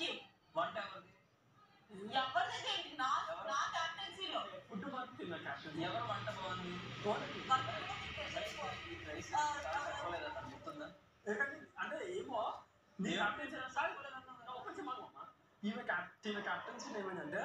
ఎవరికి వంట ఎవరిది ఎవరిది ఏంటి నా నా క్యాప్టెన్సీలో ఫుడ్ మాత్రం తిన్నా క్యాప్టెన్ ఎవరు వంట బాగుంది వంట కూడా తిట్టేసేసుకో. ఈ రైస్ ఆ, సరిపోలేదా తను గుర్తుందా అంటే ఏమో నీ క్యాప్టెన్సీ సార్ ఒక చెప్పమ్మా ఈమె క్యాప్టెన్ క్యాప్టెన్సీ ఏమైందంటే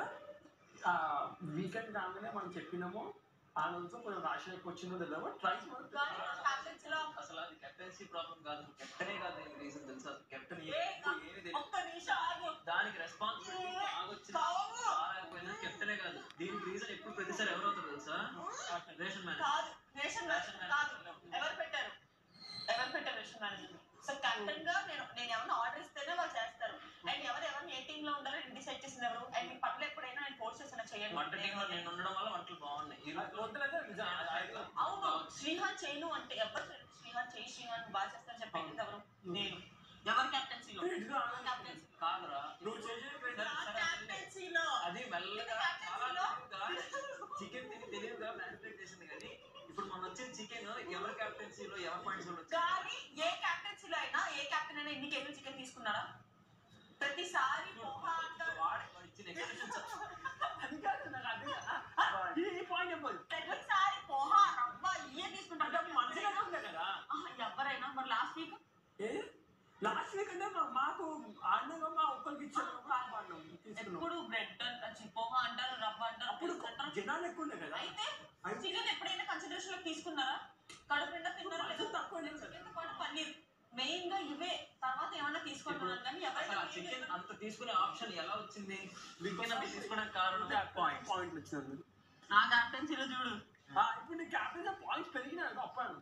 వీకెండ్ కాగానే మనం చెప్పినాము ఆ రోజు కొంచెం రాషన్ ఎక్కువ వచ్చిందో తెలియదు ట్రైస్ కానీ నా క్యాప్టెన్సీలో అసలు అది కెప్టెన్సీ ప్రాబ్లం కాదు కెప్టెనే కాదు దీనికి రీజన్ తెలుసా కెప్టెన్ ఏ, ఏమి తెలియదు ఒక్క నిమిషం ఆగు. దానికి రెస్పాన్సిబిలిటీ బాగొచ్చింది కావు. బాగాలేకపోయినా కెప్టెనే కాదు దీనికి రీజన్ ఎప్పుడు ప్రతిసారి ఎవరు అవుతారు తెలుసా రేషన్ మ్యాన్ కాదు రేషన్ రేషన్ కాదు మేనేజర్. ఎవరు పెట్టారు ఎవరు పెట్టారు రేషన్ మేనేజర్ సో కెప్టెన్ గా నేను నేను ఏమైనా ఆర్డర్ ఇస్తేనే వాళ్ళు చేస్తారు అండ్ ఎవరు ఎవరిని ఏ టీమ్ లో ఉండాలో డిసైడ్ చేసింది ఎవరు అండ్ మీ పట్ల ఎప్పుడైనా నేను ఫోర్స్ చేసిన వంట టీంలో చేయండి నేను ఉండడం వల్ల వంటలు బాగున్నాయి ఈ రోజు వద్దలేదు నిజం అవును శ్రీహాన్ చేయను అంటే ఎవరు చేయరు. శ్రీహాన్ చేయి శ్రీహాన్ బాగా చేస్తాను చెప్పింది ఎవరు నేను ఎవరు కెప్టెన్సీలో కెప్టెన్సీ కాదురా నువ్వు చేసే సరే, సరే, కెప్టెన్సీలో అది మెల్లగా చాలా చికెన్ తిని తెలియదుగా మ్యానిపులేట్ చేసింది కానీ ఇప్పుడు మన వచ్చిన చికెన్ ఎవరి కెప్టెన్సీలో ఎవరి పాయింట్స్ లో వచ్చింది కానీ ఏ కెప్టెన్సీలో అయినా ఏ కెప్టెన్ అయినా ఎన్ని కేజీలు చికెన్ తీసుకున్నారా ప్రతిసారి పోహా అంటారు వాడి వాడు ఇచ్చిన ఎక్స్ప్రెషన్స్ అది కాదు నాకు అర్థం కాదు. ఈ పాయింట్ చెప్పదు ప్రతిసారి పోహా రవ్వ ఇవే తీసుకుంటారు మంచిగానే ఉంది కదా ఆహా, ఎవరైనా మరి లాస్ట్ వీక్ ఏ లాస్ట్ వీక్ అంటే మా- మాకు ఆనందంగా మా ఒక్కరికి ఇచ్చారు వాడినాం, తీసుకున్నాం ఎప్పుడు బ్రెడ్ అంటారు పోహా అంటారు రవ్వ అంటారు అప్పుడు పిస్తా అంటారు జనాలు ఎక్కువ ఉండే కదా అయితే అయితే- చికెన్ ఎప్పుడైనా కన్సిడరేషన్ లో తీసుకున్నారా కడుపు నిండా తిన్నారా కొంచెం లేదా తక్కువ లేదు కదా. చికెన్ పాటు పన్నీర్ మెయిన్ గా ఇవే తర్వాత ఏమైనా తీసుకుంటున్నారు కానీ అసలు ఆ ఎవరైనా చికెన్ అంత తీసుకునే ఆప్షన్ ఎలా వచ్చింది చికెన్ అంత తీసుకోవడానికి కారణం పాయింట్ పాయింట్ వచ్చింది నా క్యాప్టెన్సీలో చూడు ఆ, ఇప్పుడు నీ క్యాప్టెన్ పాయింట్స్ పెరిగినాయి అప్పాను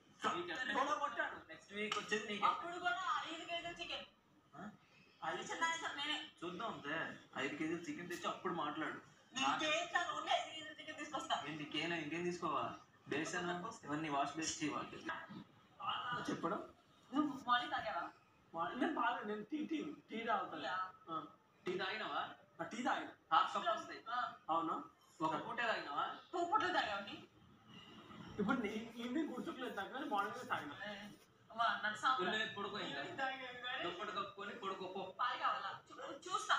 కొట్టాను నెక్స్ట్ వీక్ వచ్చేది నీకు అప్పుడు కూడా ఐదు కేజీల చికెన్ అది చిన్న సార్ నేనే చూద్దాం అంతే ఐదు కేజీలు చికెన్ తెచ్చి అప్పుడు మాట్లాడు నీకేం సార్ ఓన్లీ ఐదు కేజీల చికెన్ తీసుకొస్తా ఏంటి ఇంకేనా ఇంకేం తీసుకోవా బేసన్ ఇవన్నీ వాష్ బేసి వాళ్ళు చెప్పడం నువ్వు మార్నింగ్ తాగావా వా- నేను బాగా నేను టీ టీ టీ తాగుతాను టీయా? ఆ, టీ తాగినావా ఆ టీ తాగిన హాఫ్ కప్ వస్తాయి ఆ, అవునా ఒక పూటే తాగినావా టూ పూటలు తాగావండి ఇప్పుడు నీ ఈవినింగ్ గుర్తుకులేదు తగ్గని మార్నింగ్ తాగిన అమ్మా, నాకు సాంబార్. ఇల్లు పడుకోయిందా ఈవినింగ్ తాగాను కానీ దుప్పటి కప్పుకొని పడుకోపో పాలు కావాలా చూ- చూస్తా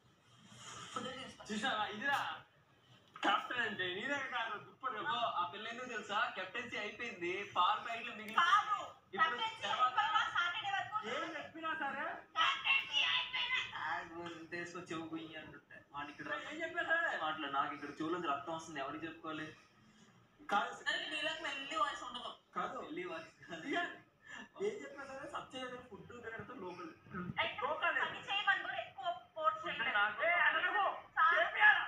కుదిరి తీస్తా. చూసావా ఇదిరా క్యాప్టెన్ అంటే నీదే కాదు దుప్పటి ఓ, ఆ పిల్ల ఎందుకు తెలుసా కెప్టెన్సీ అయిపోయింది పాల ప్యాకెట్లు మిగిలి కాదు ఇప్పుడు captaincy తర్వాత- అయిపోయినా సాటర్డే వరకు ఏం చెప్పినా సరే captaincy అయిపోయినా. దేశం చెవు గుయ్యి అంటుంటే వాడికి ఇక్కడ ఏం చెప్పినా సరే మాటలు నాకు ఇక్కడ చెవులోంచి రక్తం వస్తుంది ఎవరికి చెప్పుకోవాలి కాదు అందరికి నీళ్ళకి మెల్లి వాయిస్ ఉండదు కాదు వెళ్ళి వాడి- ఇక ఏం చెప్పినా సరే సత్య ఫుడ్ దగ్గర లోకల్ అయితే లోకల్ పని చేయమని కూడా ఎక్కువ ఫోర్స్ చేయలేదు. నాకు- ఏ, అనకు. సార్, చేపియాలా?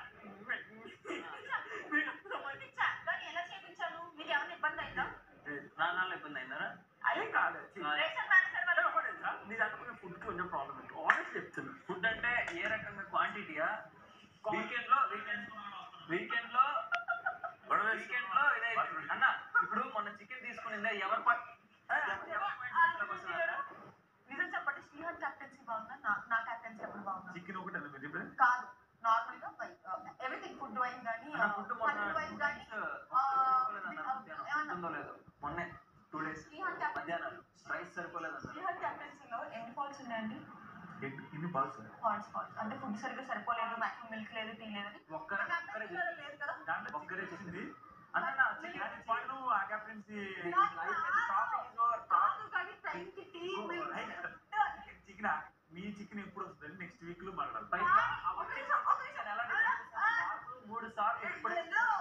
చేపించా. కానీ ఎలా చేపించాను మీకు ఏమైనా ఇబ్బంది అయిందా ప్రాణాలు ఇబ్బంది అయిందారా ఏం కాదు రేషన్ మేనేజర్ వాళ్ళు నీ దాంట్లో ఫుడ్ కొంచెం ప్రాబ్లం ఉంది ఆనెస్ట్ చెప్తున్నా ఫుడ్ అంటే ఏ రకంగా క్వాంటిటీయా వీకెండ్ లో వీకెండ్ వీకెండ్ లో వీకెండ్ లో ఇదే అన్న ఇప్పుడు మొన్న చికెన్ తీసుకునిందే ఎవరి పా- ఎవరి point లో వస్తుందా? నిజం చెప్పండి శ్రీహాన్ కెప్టెన్సీ బాగుందా నా నా కెప్టెన్సీ ఎప్పుడు బాగుందా చికెన్ ఒకటి అన్న మీరు చెప్పారు కాదు నార్మల్ గా ఎవ్రీథింగ్ ఫుడ్ వైజ్ కానీ అన్న ఫుడ్ మొన్న ఫుడ్ వైజ్ కానీ ఉందో లేదో మొన్నే టూ డేస్ శ్రీహాన్ కెప్టెన్సీ మధ్యాహ్నం రైస్ సరిపోలేదు అన్న శ్రీహాన్ కెప్టెన్సీలో ఎన్ని ఫాల్ట్స్ ఉన్నాయండి ఇన్ని బాల్స్ ఫాల్ట్స్ ఫాల్ట్స్ అంటే ఫుడ్ సరిగ్గా సరిపోలేదు మాక్సిమం మిల్క్ లేదు టీ లేదు ఒక్కరే ఒక్కరే కెప్టెన్సీలో లేదు కదా దాంట్లో ఒక్కరే చేసింది అన్న నా చికెన్ పాయింట్ ఆ కెప్టెన్సీ కాదు కానీ టైం కి టీ మిల్క్ చికెన్ మీ చికెన్ ఎప్పుడు వస్తుంది నెక్స్ట్ వీక్ లో మాట్లాడాలి మూడు సార్లు ఎప్పుడే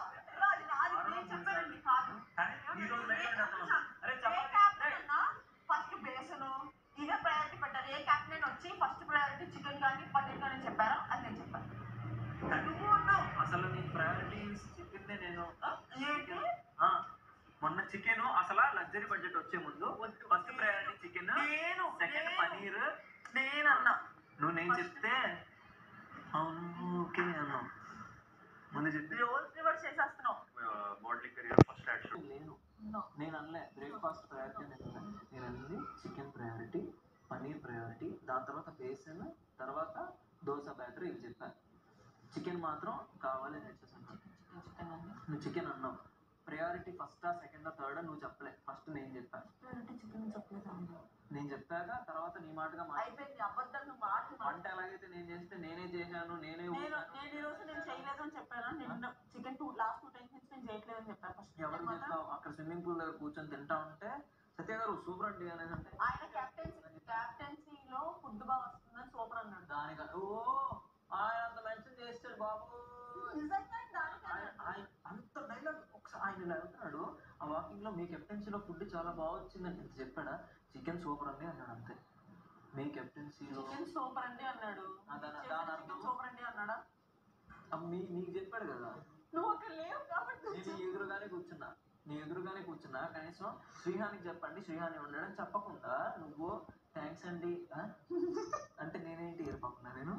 కానీ ఈ రోజు లైవ్ చేద్దాం. అరే చపాతీ ఫస్ట్ బేసను ఇదే ప్రయారిటీ పెట్టారు ఏ క్యాప్టెన్ వచ్చి ఫస్ట్ ప్రయారిటీ చికెన్ కానీ పన్నీర్ కానీ చెప్పారా అది నేను చెప్పాను నువ్వు ఉన్నావు అసలు నీ ప్రయారిటీస్ చెప్పిందే నేను ఆ, ఏంటి ఆ, మొన్న చికెన్ అసలు లగ్జరీ బడ్జెట్ వచ్చే ముందు ఫస్ట్ ప్రయారిటీ చికెన్ నేను సెకండ్ నేను- పనీర్ నేను అన్నా నువ్వు నేను చెప్తే అవును ఓకే అన్నావు ముందు చెప్తే రోల్స్ రివర్స్ చేసేస్తున్నావు మోడలింగ్ కెరియర్ ఫస్ట్ యాక్షన్ నేను No. నేను అనలే బ్రేక్ఫాస్ట్ ప్రయారిటీ నేను అనలే. నేను అన్నది చికెన్ ప్రయారిటీ పనీర్ ప్రయారిటీ దాని తర్వాత బేసన్ తర్వాత దోశ బ్యాటర్ ఇవి చెప్పాను చికెన్ మాత్రం కావాలి అని వచ్చేసాను చికెన్ చికెన్ అండి నువ్వు చికెన్ అన్నావు ప్రయారిటీ ఫస్టా సెకండా థర్డా నువ్వు చెప్పలే ఫస్ట్ నేను చెప్పాను ప్రయారిటీ చికెన్ చెప్పలేదు నేను చెప్పాక తర్వాత నీ మాటగా మా అయిపోయింది అబద్ధం నువ్వు మాట మాట. వంట ఎలాగైతే నేను చేస్తే నేనే చేశాను నేనే నేను ఊపాను. నేను ఈ రోజు నేను చేయలేదు అని చెప్పాను నేను chicken too last two times నుంచి నేను చేయట్లేదు అని చెప్పాను ఫస్ట్ ఎవరు చెప్తావు అక్కడ స్విమ్మింగ్ పూల్ దగ్గర కూర్చొని తింటా ఉంటే సత్య గారు సూపర్ అండి అనేది అంటే ఆయన కెప్టెన్సీ కెప్టెన్సీలో ఫుడ్ బాగా వస్తుందని సూపర్ అన్నాడు దానిక ఓ ఆయన అంత మెన్షన్ చేస్తాడు బాబు నిజంగా దానికి ఆయన ఆయన అంత డైలాగ్ ఒకసారి ఆయన ఇలా వెళ్తున్నాడు ఆ వాకింగ్ లో మీ కెప్టెన్సీలో ఫుడ్ చాలా బాగా వచ్చిందని ఇంత చెప్పాడా చికెన్ సూపర్ అండి అన్నాడు అంతే మీ కెప్టెన్సీలో చికెన్ సూపర్ అండి అన్నాడు ఆ, దాని- దాని అర్థం- చికెన్ సూపర్ అండి అన్నాడా మీ మీకు చెప్పాడు కదా నువ్వు అక్కడ లేవు కాబట్టి నేను నీ ఎదురుగానే కూర్చున్నా నీ ఎదురుగానే కూర్చున్నా కనీసం శ్రీహానికి చెప్పండి శ్రీహాని ఉండడం చెప్పకుండా నువ్వు థ్యాంక్స్ అండి ఆ? అంటే నేనేంటి ఏర్పడుతున్నా నేను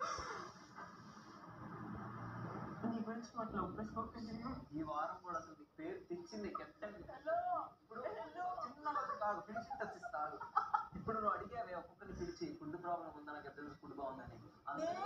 నీ గురించి మాకు ఒప్పేసుకోకండి ఈ వారం కూడా అసలు నీ పేరు తెచ్చింది కెప్టెన్ హలో ఇప్పుడు చిన్న వరకు కాదు ఫినిషింగ్ టచ్ ఇస్తాడు ఇప్పుడు నువ్వు అడిగావే ఒక్కొక్కరిని పిలిచి ఫుడ్ ప్రాబ్లం ఉందా నాకు ఎప్పుడు ఫుడ్ బాగుందని అందరూ